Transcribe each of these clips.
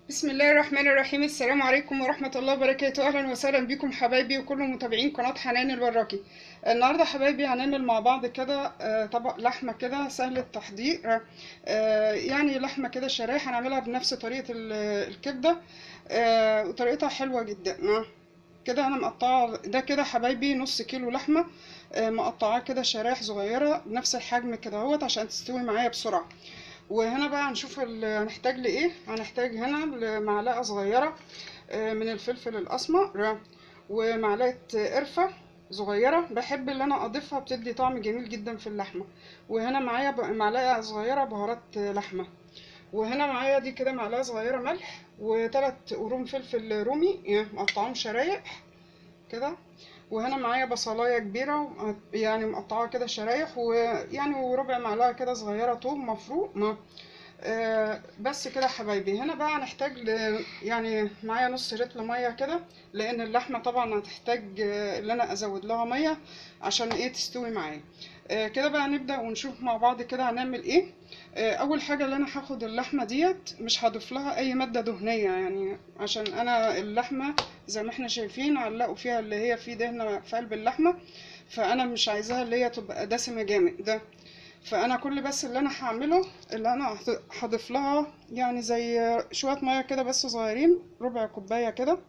بسم الله الرحمن الرحيم السلام عليكم ورحمة الله وبركاته أهلا وسهلا بكم حبايبي وكل متابعين قناة حنان الوراكي النهاردة حبايبي هنعمل مع بعض كده آه، طبق لحمة كده سهل التحضير آه، يعني لحمة كده شرايح هنعملها بنفس طريقة ال- الكبدة آه، وطريقتها حلوة جدا آه، كده أنا مقطعة ده كده حبايبي نص كيلو لحمة آه، مقطعاه كده شرايح صغيرة بنفس الحجم كده اهوت عشان تستوي معايا بسرعة وهنا بقى هنشوف ال- هنحتاج لايه هنحتاج هنا لمعلقه صغيره آه، من الفلفل الاسمر ومعلقه قرفه صغيره بحب اللي انا اضيفها بتدي طعم جميل جدا في اللحمه وهنا معايا ب- معلقه صغيره بهارات لحمه وهنا معايا دي كده معلقه صغيره ملح وثلاث قرون فلفل رومي يعني مقطعهم شرايح كده وهنا معايا بصلايه كبيره يعني مقطعاها كده شرايح ويعني وربع معلقه كده صغيره توم مفروم ما آه، بس كده حبايبي هنا بقى هنحتاج ل... يعني معايا نص لتر ميه كده لان اللحمه طبعا هتحتاج آه، ان انا ازود لها ميه عشان ايه تستوي معايا آه، كده بقى نبدا ونشوف مع بعض كده هنعمل ايه آه، اول حاجه اللي انا هاخد اللحمه ديت مش هضيف لها اي ماده دهنيه يعني عشان انا اللحمه زي ما احنا شايفين علقوا فيها اللي هي في دهنه في قلب اللحمه فانا مش عايزاها اللي هي تبقى دسمه جامد ده فانا كل بس اللي انا هعمله اللي انا هض- هضيف لها يعني زي شويه ميه كده بس صغيرين ربع كوبايه كده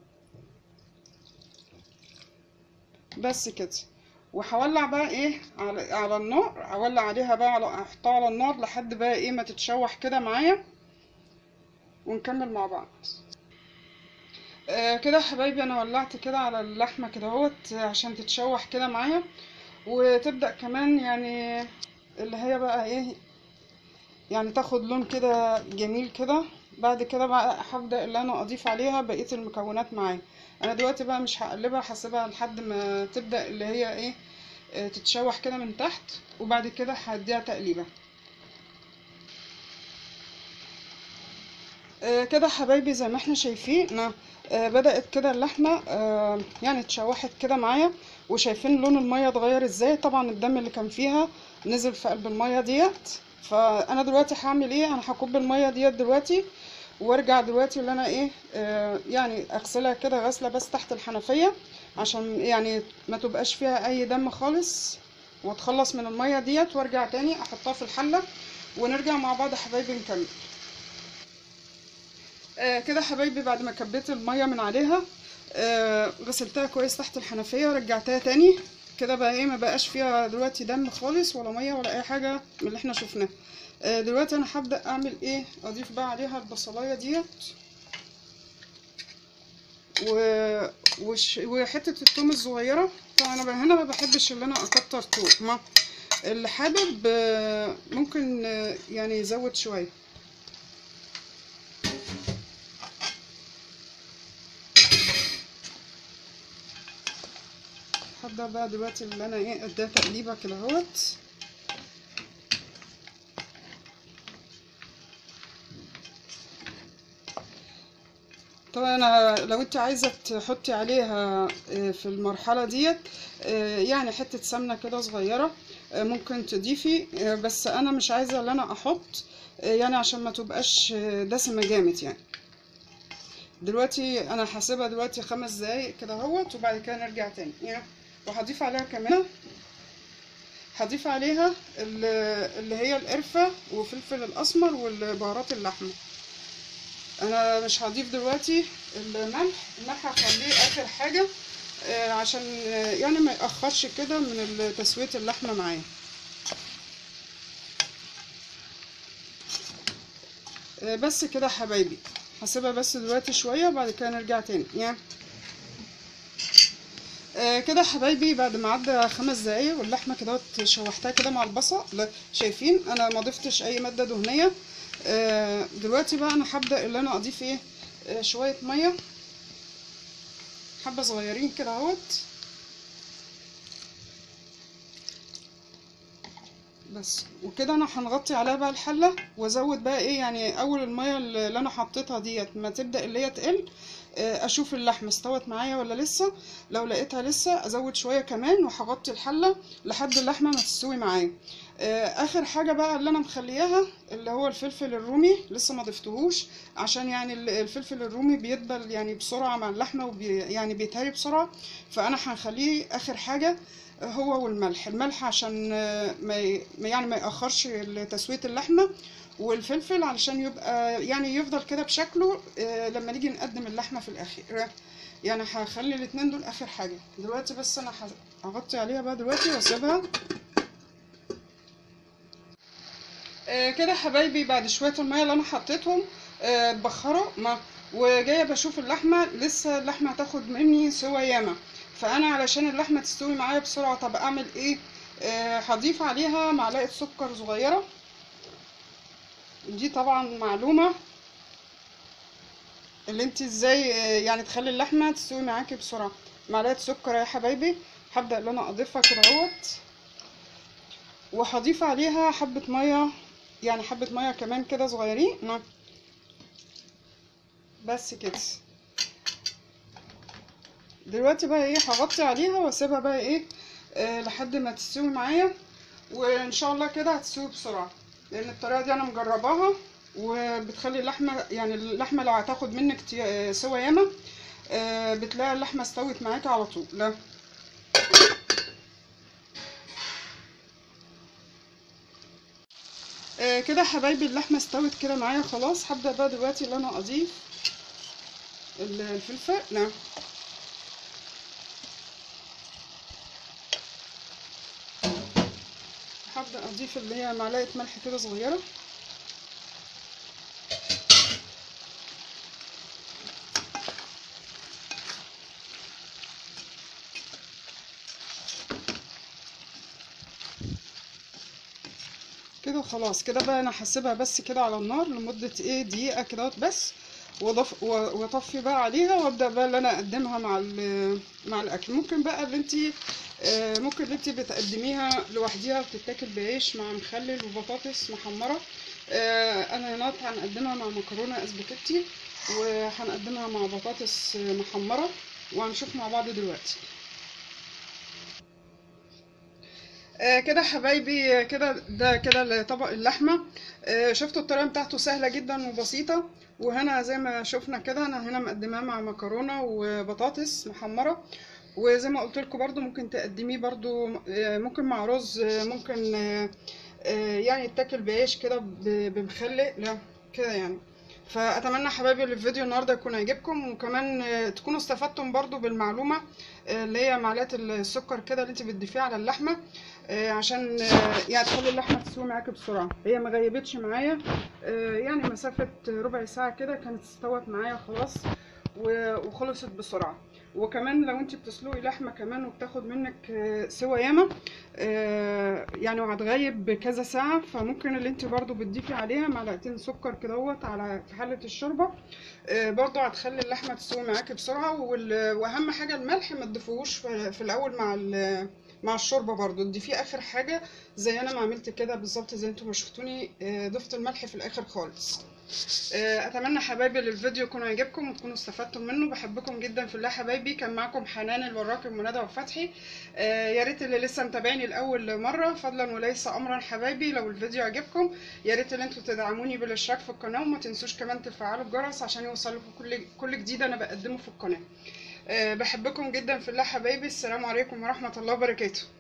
بس كده وهولع بقى ايه على على النار هولع عليها بقى على احطها على النار لحد بقى ايه ما تتشوح كده معايا ونكمل مع بعض آه كده يا حبايبي انا ولعت كده على اللحمه كده اهوت عشان تتشوح كده معايا وتبدا كمان يعني اللي هي بقى ايه يعني تاخد لون كده جميل كده بعد كده بقى هبدأ اللي انا اضيف عليها بقية المكونات معايا انا دلوقتي بقى مش هقلبها هسيبها لحد ما تبدأ اللي هي ايه آه، تتشوح كده من تحت وبعد كده هديها تقليبة آه، كده حبايبي زي ما احنا شايفين آه، بدأت كده اللحمة آه، يعني اتشوحت كده معايا وشايفين لون المية اتغير ازاي طبعا الدم اللي كان فيها نزل في قلب المية ديت فانا دلوقتي هعمل ايه انا هكب المية ديت دلوقتي وارجع دلوقتي اللي انا ايه آه يعني اغسلها كده غسلة بس تحت الحنفية عشان يعني ما تبقاش فيها اي دم خالص واتخلص من المية ديت وارجع تاني احطها في الحلة ونرجع مع بعض يا حبايبي نكمل آه كده حبايبي بعد ما كبيت الميه من عليها آه غسلتها كويس تحت الحنفيه ورجعتها تاني كده بقى ايه ما بقاش فيها دلوقتي دم خالص ولا ميه ولا اي حاجه من اللي احنا شفناه آه دلوقتي انا هبدا اعمل ايه اضيف بقى عليها البصلايه ديت و... وش... وحته الثوم الصغيره طبعا انا بقى هنا ما بحبش اللي انا اكتر ثوم ما اللي حابب آه، ممكن آه، يعني يزود شويه هبدأ بقى دلوقتي اللي انا ايه اديها تقليبه كده اهوت طبعا انا لو انت عايزه تحطي عليها آه، في المرحله ديت آه، يعني حته سمنه كده صغيره آه، ممكن تضيفي آه، بس انا مش عايزه ان انا احط آه، يعني عشان ما تبقاش آه، دسمه جامد يعني دلوقتي انا هسيبها دلوقتي خمس دقايق كده اهوت وبعد كده نرجع تاني يعني وهضيف عليها كمان هضيف عليها ال- اللي هي القرفة وفلفل الأسمر والبهارات اللحمة أنا مش هضيف دلوقتي الملح الملح هخليه آخر حاجة آه، عشان آه، يعني ما يأخرش كده من تسوية اللحمة معايا آه، بس كده يا حبايبي هسيبها بس دلوقتي شوية وبعد كده نرجع تاني يعني آه كده يا حبايبي بعد ما عدى خمس دقايق واللحمه كده شوحتها كده مع البصل لا، شايفين انا ما ضفتش اي ماده دهنيه آه دلوقتي بقى انا هبدا اللي انا اضيف ايه آه شويه ميه حبه صغيرين كده اهوت بس وكده انا هنغطي عليها بقى الحله وازود بقى ايه يعني اول الميه اللي انا حطيتها ديت ما تبدا اللي هي تقل آه، اشوف اللحمه استوت معايا ولا لسه لو لقيتها لسه ازود شويه كمان وهغطي الحله لحد اللحمه ما تستوي معايا آه، اخر حاجه بقى اللي انا مخلياها اللي هو الفلفل الرومي لسه ما ضفتهوش عشان يعني ال- الفلفل الرومي بيدبل يعني بسرعه مع اللحمه وبي يعني بيتهري بسرعه فانا هنخليه اخر حاجه هو والملح الملح عشان آه، ما ي- ما يعني ما يأخرش تسوية اللحمة والفلفل علشان يبقى يعني يفضل كده بشكله آه، لما نيجي نقدم اللحمة في الأخير يعني هخلي الاتنين دول آخر حاجة دلوقتي بس أنا ه- هغطي عليها بقى دلوقتي واسيبها آه، كده حبايبي بعد شوية المية اللي أنا حطيتهم آه، اتبخروا ما وجاية بشوف اللحمة لسه اللحمة هتاخد مني سوا ياما فأنا علشان اللحمة تستوي معايا بسرعة طب أعمل إيه؟ آه، هضيف عليها معلقة سكر صغيرة دي طبعا معلومة اللي انت ازاي آه، يعني تخلي اللحمة تستوي معاكي بسرعة معلقة سكر يا حبايبي هبدأ ان انا اضيفها كده اهوت وهضيف عليها حبة مية يعني حبة مية كمان كده صغيرين نعم. بس كده دلوقتي بقى ايه هغطي عليها واسيبها بقى ايه آه لحد ما تستوي معايا وان شاء الله كده هتستوي بسرعة لان الطريقة دي انا مجرباها وبتخلي اللحمة يعني اللحمة لو هتاخد منك تي- آه، سوا ياما آه بتلاقي اللحمة استوت معاكي على طول لا آه كده حبايبي اللحمة استوت كده معايا خلاص هبدأ بقى دلوقتي اللي انا اضيف ال- الفلفل نعم هبدأ اضيف اللي هي معلقة ملح كده صغيرة كده خلاص كده بقى انا هسيبها بس كده على النار لمدة ايه دقيقة كده بس واضف و- واطفي بقى عليها وابدا بقى اللي انا اقدمها مع ال- مع الاكل ممكن بقى اللي انت ممكن اللي انت بتقدميها لوحديها وبتتاكل بعيش مع مخلل وبطاطس محمرة آه، انا هنا هنقدمها مع مكرونة اسباجيتي وهنقدمها مع بطاطس محمرة وهنشوف مع بعض دلوقتي آه، كده حبايبي آه، كده ده كده طبق اللحمة آه، شفتوا الطريقة بتاعته سهلة جدا وبسيطة وهنا زي ما شفنا كده انا هنا مقدماه مع مكرونة وبطاطس محمرة وزي ما قلت لكم برضو ممكن تقدميه برضو آه، ممكن مع رز آه، ممكن آه، آه، يعني يتاكل بعيش كده ب- بمخلل لا كده يعني فاتمنى حبايبي اللي في الفيديو النهارده يكون عجبكم وكمان آه، تكونوا استفدتم برضو بالمعلومه آه، اللي هي معلقه السكر كده اللي انت بتضيفيها على اللحمه آه، عشان آه، يعني تخلي اللحمه تستوي معاكي بسرعه هي ما غيبتش معايا آه، يعني مسافه ربع ساعه كده كانت استوت معايا خلاص و- وخلصت بسرعه وكمان لو انت بتسلقي لحمه كمان وبتاخد منك آه، سوا ياما آه، يعني وهتغيب كذا ساعه فممكن اللي انت برضو بتضيفي عليها معلقتين سكر كدهوت على في حله الشوربه آه، برضو هتخلي اللحمه تستوي معاكي بسرعه وال- واهم حاجه الملح ما تضيفوهوش في في الاول مع ال- مع الشوربه برضو تضيفيه اخر حاجه زي انا ما عملت كده بالظبط زي انتوا ما شفتوني آه، ضفت الملح في الاخر خالص آه، اتمنى حبايبي للفيديو يكون عجبكم وتكونوا استفدتم منه بحبكم جدا في الله حبايبي كان معاكم حنان الوراقي وندى وفتحي آه، يا ريت اللي لسه متابعيني لاول مره فضلا وليس امرا حبايبي لو الفيديو عجبكم يا ريت ان انتوا تدعموني بالاشتراك في القناه وما تنسوش كمان تفعلوا الجرس عشان يوصلكم كل كل جديد انا بقدمه في القناه آه، بحبكم جدا في الله حبايبي السلام عليكم ورحمه الله وبركاته